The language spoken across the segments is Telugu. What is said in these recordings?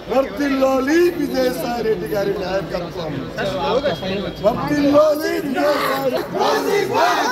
వర్తిల్లోలి విజయసాయి రెడ్డి గారి నాయకత్వం వర్తిల్లోలి విజయసాయి రెడ్డి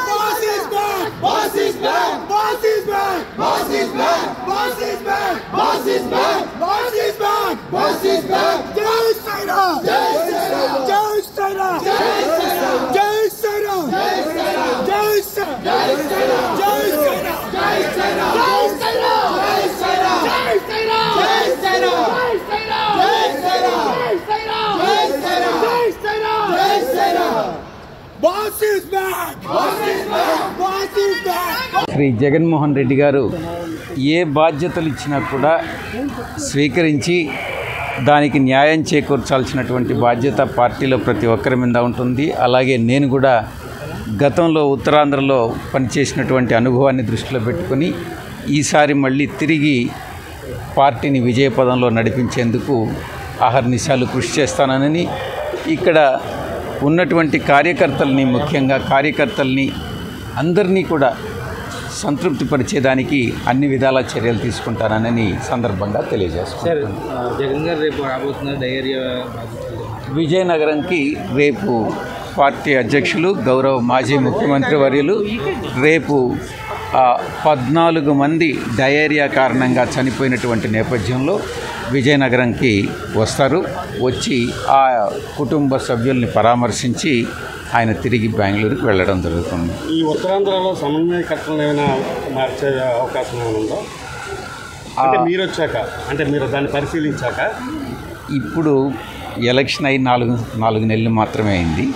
శ్రీ జగన్మోహన్ రెడ్డి గారు ఏ బాధ్యతలు ఇచ్చినా కూడా స్వీకరించి దానికి న్యాయం చేకూర్చాల్సినటువంటి బాధ్యత పార్టీలో ప్రతి ఒక్కరి మీద ఉంటుంది అలాగే నేను కూడా గతంలో ఉత్తరాంధ్రలో పనిచేసినటువంటి అనుభవాన్ని దృష్టిలో పెట్టుకొని ఈసారి మళ్ళీ తిరిగి పార్టీని విజయపదంలో నడిపించేందుకు అహర్నిశాలు కృషి చేస్తానని ఇక్కడ ఉన్నటువంటి కార్యకర్తల్ని ముఖ్యంగా కార్యకర్తల్ని అందరినీ కూడా సంతృప్తి పరిచేదానికి అన్ని విధాల చర్యలు తీసుకుంటానని సందర్భంగా సార్ తెలియజేస్తాను ఆ, జగన్ గారు రేపు రాబోతున్నారు డయేరియా బాధితులు విజయనగరంకి రేపు పార్టీ అధ్యక్షులు గౌరవ మాజీ ముఖ్యమంత్రి వర్యులు రేపు ఆ, పద్నాలుగు మంది డయేరియా కారణంగా చనిపోయినటువంటి నేపథ్యంలో విజయనగరంకి వస్తారు వచ్చి ఆ కుటుంబ సభ్యుల్ని పరామర్శించి ఆయన తిరిగి బెంగళూరుకి వెళ్ళడం జరుగుతుంది ఈ ఉత్తరాంధ్రలో సమన్వయకర్తలను ఏమైనా మార్చే అవకాశం ఏమైనా ఉందా అంటే మీరు వచ్చాక అంటే మీరు దాన్ని పరిశీలించాక ఇప్పుడు ఎలక్షన్ అయి నాలుగు నాలుగు నెలలు మాత్రమే అయింది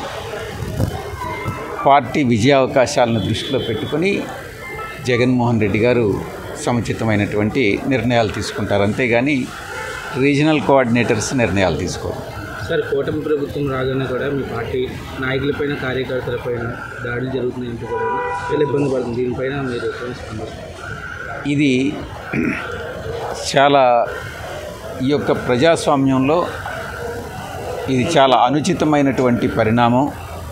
పార్టీ విజయావకాశాలను దృష్టిలో పెట్టుకొని జగన్మోహన్ రెడ్డి గారు సముచితమైనటువంటి నిర్ణయాలు తీసుకుంటారు అంతేగాని రీజనల్ కోఆర్డినేటర్స్ నిర్ణయాలు తీసుకోరు సార్ కూటమి ప్రభుత్వం రాగానే కూడా మీ పార్టీ నాయకులపైన కార్యకర్తలపైన దాడులు జరుగుతున్నాయంటూ కూడా చాలా ఇబ్బంది పడుతుంది దీనిపైన మీరు ఎటువంటి స్పందిస్తారు ఇది చాలా ఈ యొక్క ప్రజాస్వామ్యంలో ఇది చాలా అనుచితమైనటువంటి పరిణామం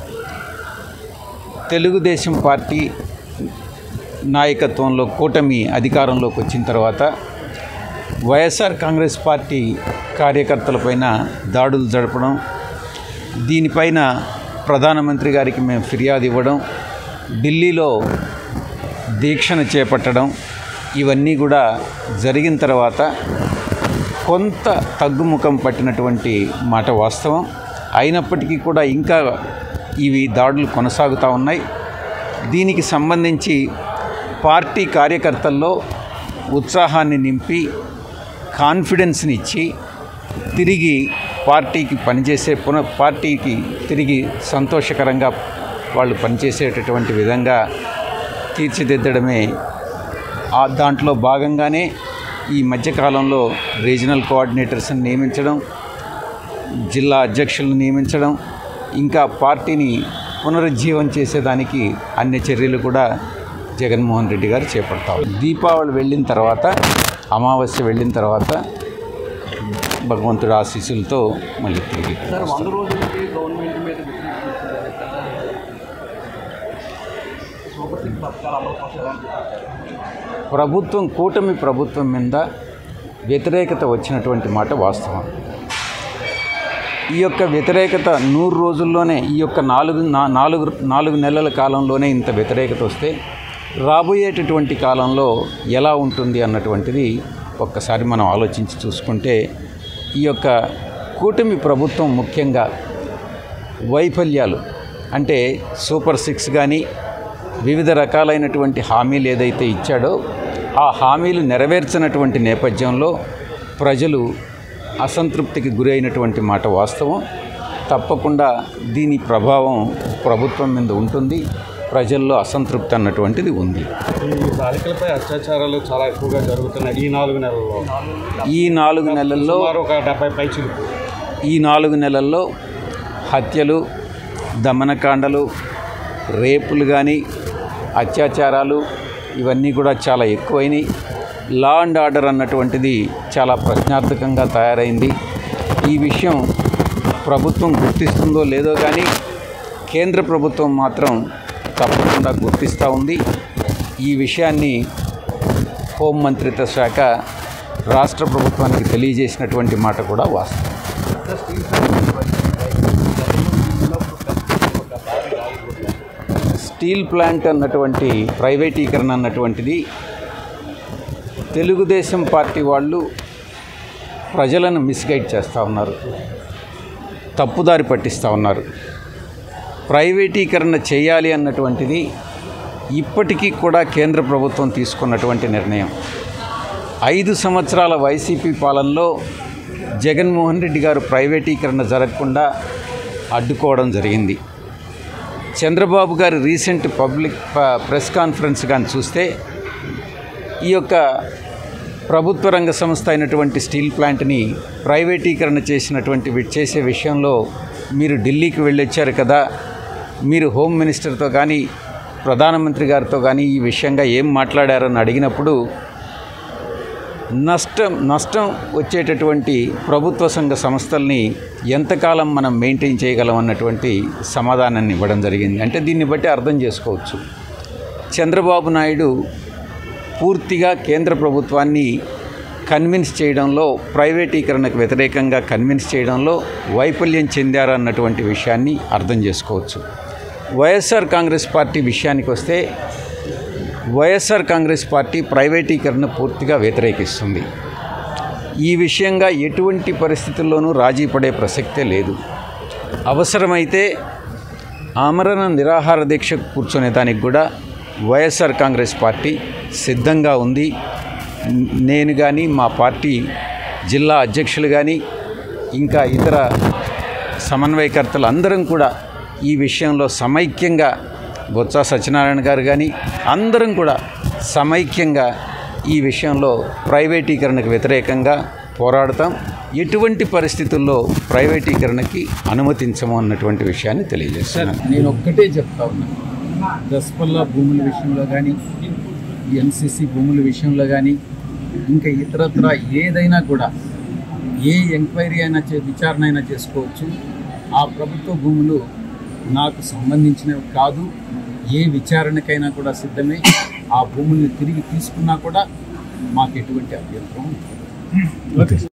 తెలుగుదేశం పార్టీ నాయకత్వంలో కూటమి అధికారంలోకి వచ్చిన తర్వాత వైఎస్ఆర్ కాంగ్రెస్ పార్టీ కార్యకర్తలపైన దాడులు జరపడం దీనిపైన ప్రధానమంత్రి గారికి మేము ఫిర్యాదు ఇవ్వడం ఢిల్లీలో దీక్షను చేపట్టడం ఇవన్నీ కూడా జరిగిన తర్వాత కొంత తగ్గుముఖం పట్టినటువంటి మాట వాస్తవం అయినప్పటికీ కూడా ఇంకా ఇవి దాడులు కొనసాగుతూ ఉన్నాయి దీనికి సంబంధించి పార్టీ కార్యకర్తల్లో ఉత్సాహాన్ని నింపి కాన్ఫిడెన్స్ని ఇచ్చి తిరిగి పార్టీకి పనిచేసే పునః పార్టీకి తిరిగి సంతోషకరంగా వాళ్ళు పనిచేసేటటువంటి విధంగా తీర్చిదిద్దడమే ఆ దాంట్లో భాగంగానే ఈ మధ్యకాలంలో రీజనల్ కోఆర్డినేటర్స్ని నియమించడం జిల్లా అధ్యక్షులను నియమించడం ఇంకా పార్టీని పునరుజ్జీవం చేసేదానికి అన్ని చర్యలు కూడా జగన్మోహన్ రెడ్డి గారు చేపడతారు దీపావళి వెళ్ళిన తర్వాత అమావాస్య వెళ్ళిన తర్వాత భగవంతుడి ఆశీస్సులతో మళ్ళీ తిరిగి వంద రోజులకి గవర్నమెంట్ మీద ప్రభుత్వం కూటమి ప్రభుత్వం మీద వ్యతిరేకత వచ్చినటువంటి మాట వాస్తవం ఈ యొక్క వ్యతిరేకత నూరు రోజుల్లోనే ఈ యొక్క నాలుగు నా- నాలుగు నాలుగు నెలల కాలంలోనే ఇంత వ్యతిరేకత వస్తే రాబోయేటటువంటి కాలంలో ఎలా ఉంటుంది అన్నటువంటిది ఒక్కసారి మనం ఆలోచించి చూసుకుంటే ఈ యొక్క కూటమి ప్రభుత్వం ముఖ్యంగా వైఫల్యాలు అంటే సూపర్ సిక్స్ కానీ వివిధ రకాలైనటువంటి హామీలు ఏదైతే ఇచ్చాడో ఆ హామీలు నెరవేర్చినటువంటి నేపథ్యంలో ప్రజలు అసంతృప్తికి గురైనటువంటి మాట వాస్తవం తప్పకుండా దీని ప్రభావం ప్రభుత్వం మీద ఉంటుంది ప్రజల్లో అసంతృప్తి అన్నటువంటిది ఉంది ఈ బాలికలపై అత్యాచారాలు చాలా ఎక్కువగా జరుగుతున్నాయి ఈ నాలుగు నెలల్లో ఈ నాలుగు నెలల్లో సుమారు ఒక డెబ్బై పైచులు ఈ నాలుగు నెలల్లో హత్యలు దమనకాండలు రేపులు కానీ అత్యాచారాలు ఇవన్నీ కూడా చాలా ఎక్కువైనాయి లా అండ్ ఆర్డర్ అన్నటువంటిది చాలా ప్రశ్నార్థకంగా తయారైంది ఈ విషయం ప్రభుత్వం గుర్తిస్తుందో లేదో కానీ కేంద్ర ప్రభుత్వం మాత్రం తప్పకుండా గుర్తిస్తూ ఉంది ఈ విషయాన్ని హోంమంత్రిత్వ శాఖ రాష్ట్ర ప్రభుత్వానికి తెలియజేసినటువంటి మాట కూడా వాస్తవం స్టీల్ ప్లాంట్ అన్నటువంటి ప్రైవేటీకరణ అన్నటువంటిది తెలుగుదేశం పార్టీ వాళ్ళు ప్రజలను మిస్గైడ్ చేస్తూ ఉన్నారు తప్పుదారి పట్టిస్తూ ఉన్నారు ప్రైవేటీకరణ చేయాలి అన్నటువంటిది ఇప్పటికీ కూడా కేంద్ర ప్రభుత్వం తీసుకున్నటువంటి నిర్ణయం ఐదు సంవత్సరాల వైసీపీ పాలనలో జగన్మోహన్ రెడ్డి గారు ప్రైవేటీకరణ జరగకుండా అడ్డుకోవడం జరిగింది చంద్రబాబు గారి రీసెంట్ పబ్లిక్ ప- ప్రెస్ కాన్ఫరెన్స్ కానీ చూస్తే ఈ యొక్క ప్రభుత్వ రంగ సంస్థ అయినటువంటి స్టీల్ ప్లాంట్ని ప్రైవేటీకరణ చేసినటువంటి వి- చేసే విషయంలో మీరు ఢిల్లీకి వెళ్ళొచ్చారు కదా మీరు హోమ్ మినిస్టర్తో కానీ ప్రధానమంత్రి గారితో కానీ ఈ విషయంగా ఏం మాట్లాడారని అడిగినప్పుడు నష్టం నష్టం వచ్చేటటువంటి ప్రభుత్వ సంఘ సంస్థల్ని ఎంతకాలం మనం మెయింటైన్ చేయగలం అన్నటువంటి సమాధానాన్ని ఇవ్వడం జరిగింది అంటే దీన్ని బట్టి అర్థం చేసుకోవచ్చు చంద్రబాబు నాయుడు పూర్తిగా కేంద్ర ప్రభుత్వాన్ని కన్విన్స్ చేయడంలో ప్రైవేటీకరణకు వ్యతిరేకంగా కన్విన్స్ చేయడంలో వైఫల్యం చెందారన్నటువంటి విషయాన్ని అర్థం చేసుకోవచ్చు వైఎస్ఆర్ కాంగ్రెస్ పార్టీ విషయానికి వస్తే వైఎస్ఆర్ కాంగ్రెస్ పార్టీ ప్రైవేటీకరణ పూర్తిగా వ్యతిరేకిస్తుంది ఈ విషయంగా ఎటువంటి పరిస్థితుల్లోనూ రాజీ పడే ప్రసక్తే లేదు అవసరమైతే ఆమరణ నిరాహార దీక్ష కూర్చునే దానికి కూడా వైఎస్ఆర్ కాంగ్రెస్ పార్టీ సిద్ధంగా ఉంది న- నేను కానీ మా పార్టీ జిల్లా అధ్యక్షులు కానీ ఇంకా ఇతర సమన్వయకర్తలు అందరం కూడా ఈ విషయంలో సమైక్యంగా బొత్స సత్యనారాయణ గారు కానీ అందరం కూడా సమైక్యంగా ఈ విషయంలో ప్రైవేటీకరణకు వ్యతిరేకంగా పోరాడతాం ఎటువంటి పరిస్థితుల్లో ప్రైవేటీకరణకి అనుమతించము అన్నటువంటి విషయాన్ని తెలియజేస్తున్నాను నేను ఒక్కటే చెప్తా ఉన్నాను దస్పల్లా భూముల విషయంలో కానీ ఎన్సిసి భూముల విషయంలో కానీ ఇంకా ఇతరత్ర ఏదైనా కూడా ఏ ఎంక్వైరీ అయినా చే విచారణ అయినా చేసుకోవచ్చు ఆ ప్రభుత్వ భూములు నాకు సంబంధించినవి కాదు ఏ విచారణకైనా కూడా సిద్ధమే ఆ భూముల్ని తిరిగి తీసుకున్నా కూడా మాకు ఎటువంటి అభ్యంతరం ఉండదు.